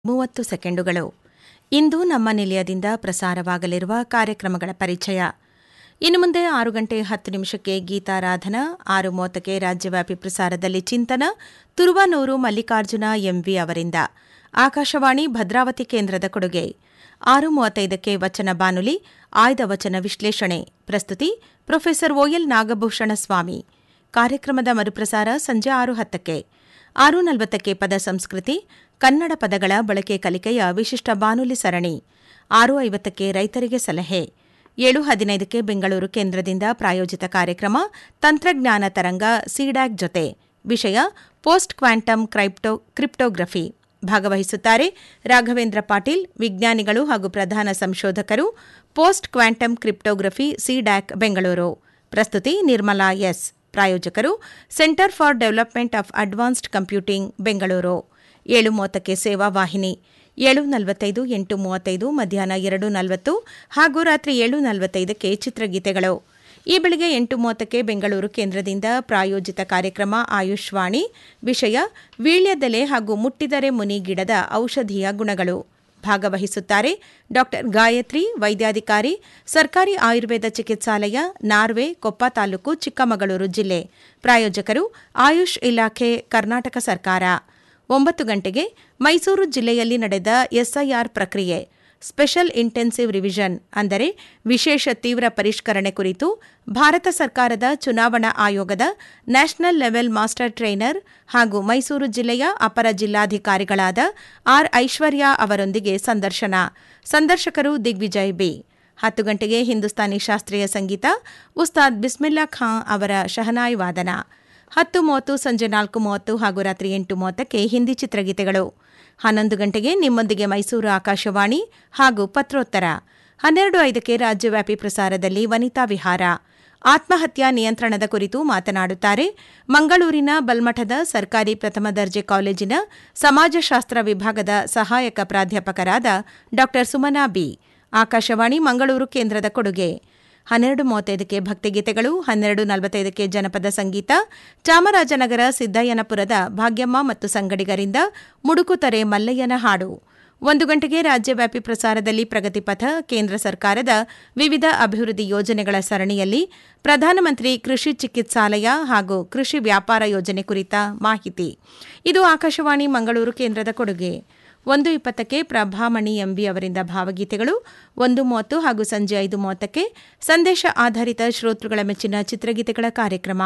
ಮೂವತ್ತು ಸೆಕೆಂಡುಗಳು ಇಂದು ನಮ್ಮ ನಿಲಯದಿಂದ ಪ್ರಸಾರವಾಗಲಿರುವ ಕಾರ್ಯಕ್ರಮಗಳ ಪರಿಚಯ ಇನ್ನು ಮುಂದೆ ಆರು ಗಂಟೆ ಹತ್ತು ನಿಮಿಷಕ್ಕೆ ಗೀತಾರಾಧನಾ ಆರು ಮೂವತ್ತಕ್ಕೆ ರಾಜ್ಯವ್ಯಾಪಿ ಪ್ರಸಾರದಲ್ಲಿ ಚಿಂತನ ತುರುವಾನೂರು ಮಲ್ಲಿಕಾರ್ಜುನ ಎಂವಿ ಅವರಿಂದ ಆಕಾಶವಾಣಿ ಭದ್ರಾವತಿ ಕೇಂದ್ರದ ಕೊಡುಗೆ ಆರು ಮೂವತ್ತೈದಕ್ಕೆ ವಚನ ಬಾನುಲಿ ಆಯ್ದ ವಚನ ವಿಶ್ಲೇಷಣೆ ಪ್ರಸ್ತುತಿ ಪ್ರೊಫೆಸರ್ ಓಎಲ್ ನಾಗಭೂಷಣ ಸ್ವಾಮಿ ಕಾರ್ಯಕ್ರಮದ ಮರುಪ್ರಸಾರ ಸಂಜೆ ಆರು ಹತ್ತಕ್ಕೆ ಆರು ನಲವತ್ತಕ್ಕೆ ಪದ ಸಂಸ್ಕೃತಿ ಕನ್ನಡ ಪದಗಳ ಬಳಕೆ ಕಲಿಕೆಯ ವಿಶಿಷ್ಟ ಬಾನುಲಿ ಸರಣಿ ಆರು ಐವತ್ತಕ್ಕೆ ರೈತರಿಗೆ ಸಲಹೆ ಏಳು ಹದಿನೈದಕ್ಕೆ ಬೆಂಗಳೂರು ಕೇಂದ್ರದಿಂದ ಪ್ರಾಯೋಜಿತ ಕಾರ್ಯಕ್ರಮ ತಂತ್ರಜ್ಞಾನ ತರಂಗ ಸಿಡ್ಯಾಕ್ ಜೊತೆ ವಿಷಯ ಪೋಸ್ಟ್ ಕ್ವಾಂಟಮ್ ಕ್ರೈಪ್ಟೋ ಕ್ರಿಪ್ಟೋಗ್ರಫಿ ಭಾಗವಹಿಸುತ್ತಾರೆ ರಾಘವೇಂದ್ರ ಪಾಟೀಲ್ ವಿಜ್ಞಾನಿಗಳು ಹಾಗೂ ಪ್ರಧಾನ ಸಂಶೋಧಕರು post quantum cryptography CDAC Bengaluru ಪ್ರಸ್ತುತಿ ನಿರ್ಮಲಾ ಎಸ್ ಪ್ರಾಯೋಜಕರು centre for development of advanced computing Bengaluru ಏಳು ಮೂವತ್ತಕ್ಕೆ ಸೇವಾ ವಾಹಿನಿ ಏಳು ನಲವತ್ತೈದು ಎಂಟು ಮೂವತ್ತೈದು ಮಧ್ಯಾಹ್ನ ಎರಡು ನಲವತ್ತು ಹಾಗೂ ರಾತ್ರಿ ಏಳು ನಲವತ್ತೈದಕ್ಕೆ ಚಿತ್ರಗೀತೆಗಳು ಈ ಬೆಳಗ್ಗೆ ಎಂಟು ಮೂವತ್ತಕ್ಕೆ ಬೆಂಗಳೂರು ಕೇಂದ್ರದಿಂದ ಪ್ರಾಯೋಜಿತ ಕಾರ್ಯಕ್ರಮ ಆಯುಷ್ವಾಣಿ ವಿಷಯ ವೀಳ್ಯದೆಲೆ ಹಾಗೂ ಮುಟ್ಟಿದರೆ ಮುನಿ ಗಿಡದ ಔಷಧೀಯ ಗುಣಗಳು ಭಾಗವಹಿಸುತ್ತಾರೆ ಡಾ ಗಾಯತ್ರಿ ವೈದ್ಯಾಧಿಕಾರಿ ಸರ್ಕಾರಿ ಆಯುರ್ವೇದ ಚಿಕಿತ್ಸಾಲಯ ನಾರ್ವೆ ಕೊಪ್ಪ ತಾಲೂಕು ಚಿಕ್ಕಮಗಳೂರು ಜಿಲ್ಲೆ ಪ್ರಾಯೋಜಕರು ಆಯುಷ್ ಇಲಾಖೆ ಕರ್ನಾಟಕ ಸರ್ಕಾರ ಒಂಬತ್ತು ಗಂಟೆಗೆ ಮೈಸೂರು ಜಿಲ್ಲೆಯಲ್ಲಿ ನಡೆದ ಎಸ್ಐಆರ್ ಪ್ರಕ್ರಿಯೆ ಸ್ಪೆಷಲ್ ಇಂಟೆನ್ಸಿವ್ ರಿವಿಷನ್ ಅಂದರೆ ವಿಶೇಷ ತೀವ್ರ ಪರಿಷ್ಕರಣೆ ಕುರಿತು ಭಾರತ ಸರ್ಕಾರದ ಚುನಾವಣಾ ಆಯೋಗದ ನ್ಯಾಷನಲ್ ಲೆವೆಲ್ ಮಾಸ್ಟರ್ ಟ್ರೈನರ್ ಹಾಗೂ ಮೈಸೂರು ಜಿಲ್ಲೆಯ ಅಪರ ಜಿಲ್ಲಾಧಿಕಾರಿಗಳಾದ ಆರ್ ಐಶ್ವರ್ಯ ಅವರೊಂದಿಗೆ ಸಂದರ್ಶನ ಸಂದರ್ಶಕರು ದಿಗ್ವಿಜಯ್ ಬಿ ಹತ್ತು ಗಂಟೆಗೆ ಹಿಂದೂಸ್ತಾನಿ ಶಾಸ್ತ್ರೀಯ ಸಂಗೀತ ಉಸ್ತಾದ್ ಬಿಸ್ಮಿಲ್ಲಾ ಖಾಂ ಅವರ ಶಹನಾಯಿ ವಾದನ ಹತ್ತು ಮೂವತ್ತು ಸಂಜೆ ನಾಲ್ಕು ಮೂವತ್ತು ಹಾಗೂ ರಾತ್ರಿ ಎಂಟು ಮೂವತ್ತಕ್ಕೆ ಹಿಂದಿ ಚಿತ್ರಗೀತೆಗಳು ಹನ್ನೊಂದು ಗಂಟೆಗೆ ನಿಮ್ಮೊಂದಿಗೆ ಮೈಸೂರು ಆಕಾಶವಾಣಿ ಹಾಗೂ ಪತ್ರೋತ್ತರ ಹನ್ನೆರಡು ಐದಕ್ಕೆ ರಾಜ್ಯವ್ಯಾಪಿ ಪ್ರಸಾರದಲ್ಲಿ ವನಿತಾ ವಿಹಾರ ಆತ್ಮಹತ್ಯಾ ನಿಯಂತ್ರಣದ ಕುರಿತು ಮಾತನಾಡುತ್ತಾರೆ ಮಂಗಳೂರಿನ ಬಲ್ಮಠದ ಸರ್ಕಾರಿ ಪ್ರಥಮ ದರ್ಜೆ ಕಾಲೇಜಿನ ಸಮಾಜಶಾಸ್ತ್ರ ವಿಭಾಗದ ಸಹಾಯಕ ಪ್ರಾಧ್ಯಾಪಕರಾದ ಡಾ ಸುಮನಾ ಬಿ ಆಕಾಶವಾಣಿ ಮಂಗಳೂರು ಕೇಂದ್ರದ ಕೊಡುಗೆ ಹನ್ನೆರಡು ಮೂವತ್ತೈದಕ್ಕೆ ಭಕ್ತಿಗೀತೆಗಳು ಹನ್ನೆರಡು ನಲವತ್ತೈದಕ್ಕೆ ಜನಪದ ಸಂಗೀತ ಚಾಮರಾಜನಗರ ಸಿದ್ದಯ್ಯನಪುರದ ಭಾಗ್ಯಮ್ಮ ಮತ್ತು ಸಂಗಡಿಗರಿಂದ ಮುಡುಕುತರೆ ಮಲ್ಲಯ್ಯನ ಹಾಡು ಒಂದು ಗಂಟೆಗೆ ರಾಜ್ಯವ್ಯಾಪಿ ಪ್ರಸಾರದಲ್ಲಿ ಪ್ರಗತಿಪಥ ಕೇಂದ್ರ ಸರ್ಕಾರದ ವಿವಿಧ ಅಭಿವೃದ್ಧಿ ಯೋಜನೆಗಳ ಸರಣಿಯಲ್ಲಿ ಪ್ರಧಾನಮಂತ್ರಿ ಕೃಷಿ ಚಿಕಿತ್ಸಾಲಯ ಹಾಗೂ ಕೃಷಿ ವ್ಯಾಪಾರ ಯೋಜನೆ ಕುರಿತ ಮಾಹಿತಿ ಇದು ಆಕಾಶವಾಣಿ ಮಂಗಳೂರು ಕೇಂದ್ರದ ಕೊಡುಗೆ ಒಂದು ಇಪ್ಪತ್ತಕ್ಕೆ ಪ್ರಭಾಮಣಿ ಎಂಬಿ ಅವರಿಂದ ಭಾವಗೀತೆಗಳು ಒಂದು ಮೂವತ್ತು ಹಾಗೂ ಸಂಜೆ ಐದು ಮೂವತ್ತಕ್ಕೆ ಸಂದೇಶ ಆಧಾರಿತ ಶ್ರೋತೃಗಳ ಮೆಚ್ಚಿನ ಚಿತ್ರಗೀತೆಗಳ ಕಾರ್ಯಕ್ರಮ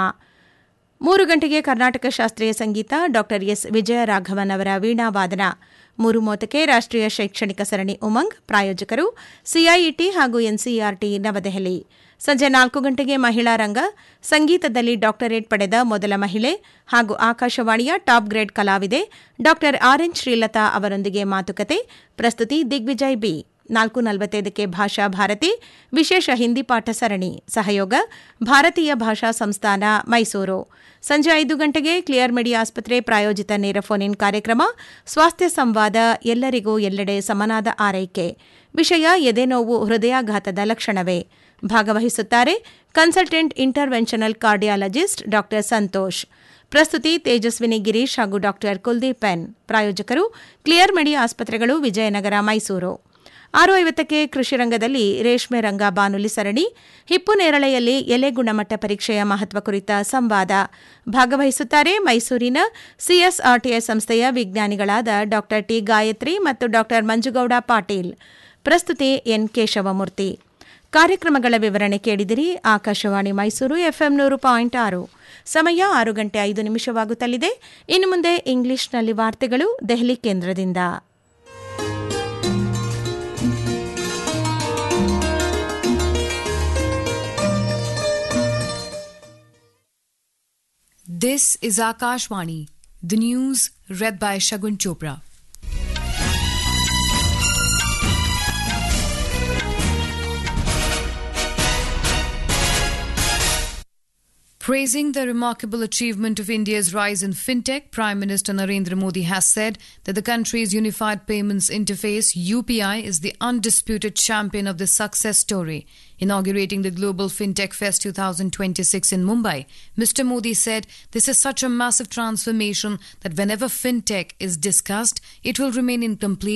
ಮೂರು ಗಂಟೆಗೆ ಕರ್ನಾಟಕ ಶಾಸ್ತ್ರೀಯ ಸಂಗೀತ ಡಾ ಎಸ್ ವಿಜಯ ರಾಘವನ್ ಅವರ ವೀಣಾವಾದನ ಮೂರು ಮೂವತ್ತಕ್ಕೆ ರಾಷ್ಟ್ರೀಯ ಶೈಕ್ಷಣಿಕ ಸರಣಿ ಉಮಂಗ್ ಪ್ರಾಯೋಜಕರು ಸಿಐಇಟಿ ಹಾಗೂ ಎನ್ಸಿಇಆರ್ಟಿ ನವದೆಹಲಿ ಸಂಜೆ ನಾಲ್ಕು ಗಂಟೆಗೆ ಮಹಿಳಾ ರಂಗ ಸಂಗೀತದಲ್ಲಿ ಡಾಕ್ಟರೇಟ್ ಪಡೆದ ಮೊದಲ ಮಹಿಳೆ ಹಾಗೂ ಆಕಾಶವಾಣಿಯ ಟಾಪ್ ಗ್ರೇಡ್ ಕಲಾವಿದೆ ಡಾ ಆರ್ಎನ್ ಶ್ರೀಲತಾ ಅವರೊಂದಿಗೆ ಮಾತುಕತೆ ಪ್ರಸ್ತುತಿ ದಿಗ್ವಿಜಯ್ ಬಿ ನಾಲ್ಕು ನಲವತ್ತೈದಕ್ಕೆ ಭಾಷಾ ಭಾರತಿ ವಿಶೇಷ ಹಿಂದಿ ಪಾಠ ಸರಣಿ ಸಹಯೋಗ ಭಾರತೀಯ ಭಾಷಾ ಸಂಸ್ಥಾನ ಮೈಸೂರು ಸಂಜೆ ಐದು ಗಂಟೆಗೆ ಕ್ಲಿಯರ್ ಮೆಡಿ ಆಸ್ಪತ್ರೆ ಪ್ರಾಯೋಜಿತ ನೇರ ಫೋನ್ ಇನ್ ಕಾರ್ಯಕ್ರಮ ಸ್ವಾಸ್ಥ್ಯ ಸಂವಾದ ಎಲ್ಲರಿಗೂ ಎಲ್ಲೆಡೆ ಸಮನಾದ ಆರೈಕೆ ವಿಷಯ ಎದೆನೋವು ಹೃದಯಾಘಾತದ ಲಕ್ಷಣವೇ ಭಾಗವಹಿಸುತ್ತಾರೆ ಕನ್ಸಲ್ಟೆಂಟ್ ಇಂಟರ್ವೆನ್ಷನಲ್ ಕಾರ್ಡಿಯಾಲಜಿಸ್ಟ್ ಡಾ ಸಂತೋಷ್ ಪ್ರಸ್ತುತಿ ತೇಜಸ್ವಿನಿ ಗಿರೀಶ್ ಹಾಗೂ ಡಾ ಕುಲ್ದೀಪ್ ಎನ್ ಪ್ರಾಯೋಜಕರು ಕ್ಲಿಯರ್ ಮೆಡಿ ಆಸ್ಪತ್ರೆಗಳು ವಿಜಯನಗರ ಮೈಸೂರು ಆರು ಐವತ್ತಕ್ಕೆ ಕೃಷಿ ರಂಗದಲ್ಲಿ ರೇಷ್ಮೆ ರಂಗ ಬಾನುಲಿ ಸರಣಿ ಹಿಪ್ಪು ನೇರಳೆಯಲ್ಲಿ ಎಲೆ ಗುಣಮಟ್ಟ ಪರೀಕ್ಷೆಯ ಮಹತ್ವ ಕುರಿತ ಸಂವಾದ ಭಾಗವಹಿಸುತ್ತಾರೆ ಮೈಸೂರಿನ ಸಿಎಸ್ಆರ್ಟಿಎಸ್ ಸಂಸ್ಥೆಯ ವಿಜ್ಞಾನಿಗಳಾದ ಡಾ ಟಿ ಗಾಯತ್ರಿ ಮತ್ತು ಡಾ ಮಂಜುಗೌಡ ಪಾಟೀಲ್ ಪ್ರಸ್ತುತಿ ಎನ್ ಕೇಶವಮೂರ್ತಿ ಕಾರ್ಯಕ್ರಮಗಳ ವಿವರಣೆ ಕೇಳಿದಿರಿ ಆಕಾಶವಾಣಿ ಮೈಸೂರು ಎಫ್ಎಂ ನೂರು ಪಾಯಿಂಟ್ ಆರು ಸಮಯ ಆರು ಗಂಟೆ ಐದು ನಿಮಿಷವಾಗುತ್ತಲಿದೆ ಇನ್ನು ಮುಂದೆ ಇಂಗ್ಲಿಷ್ನಲ್ಲಿ ವಾರ್ತೆಗಳು ದೆಹಲಿ ಕೇಂದ್ರದಿಂದ This is Akashvani, the news read by Shagun Chopra. Praising the remarkable achievement of India's rise in fintech, Prime Minister Narendra Modi has said that the country's unified payments interface UPI is the undisputed champion of this success story. Inaugurating the Global FinTech Fest 2026 in Mumbai, Mr. Modi said this is such a massive transformation that whenever fintech is discussed, it will remain incomplete